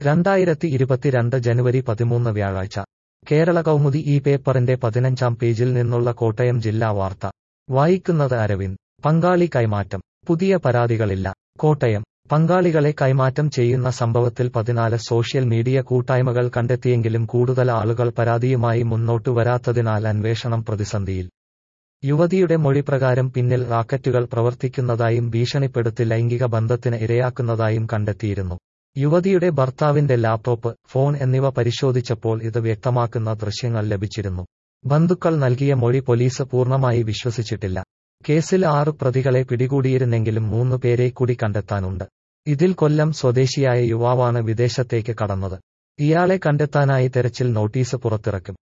രണ്ടായിരത്തി ഇരുപത്തിരണ്ട് ജനുവരി പതിമൂന്ന് വ്യാഴാഴ്ച കേരള കൗമുദി ഈ പേപ്പറിന്റെ പതിനഞ്ചാം പേജിൽ നിന്നുള്ള കോട്ടയം ജില്ലാ വാർത്ത വായിക്കുന്നത് അരവിന്ദ് പങ്കാളി കൈമാറ്റം പുതിയ പരാതികളില്ല കോട്ടയം പങ്കാളികളെ കൈമാറ്റം ചെയ്യുന്ന സംഭവത്തിൽ പതിനാല് സോഷ്യൽ മീഡിയ കൂട്ടായ്മകൾ കണ്ടെത്തിയെങ്കിലും കൂടുതൽ ആളുകൾ പരാതിയുമായി മുന്നോട്ടു വരാത്തതിനാൽ അന്വേഷണം പ്രതിസന്ധിയിൽ യുവതിയുടെ മൊഴിപ്രകാരം പിന്നിൽ റാക്കറ്റുകൾ പ്രവർത്തിക്കുന്നതായും ഭീഷണിപ്പെടുത്തി ലൈംഗിക ബന്ധത്തിന് ഇരയാക്കുന്നതായും കണ്ടെത്തിയിരുന്നു യുവതിയുടെ ഭർത്താവിന്റെ ലാപ്ടോപ്പ് ഫോൺ എന്നിവ പരിശോധിച്ചപ്പോൾ ഇത് വ്യക്തമാക്കുന്ന ദൃശ്യങ്ങൾ ലഭിച്ചിരുന്നു ബന്ധുക്കൾ നൽകിയ മൊഴി പോലീസ് പൂർണ്ണമായി വിശ്വസിച്ചിട്ടില്ല കേസിൽ ആറ് പ്രതികളെ പിടികൂടിയിരുന്നെങ്കിലും മൂന്ന് പേരെ കൂടി കണ്ടെത്താനുണ്ട് ഇതിൽ കൊല്ലം സ്വദേശിയായ യുവാവാണ് വിദേശത്തേക്ക് കടന്നത് ഇയാളെ കണ്ടെത്താനായി തെരച്ചിൽ നോട്ടീസ് പുറത്തിറക്കും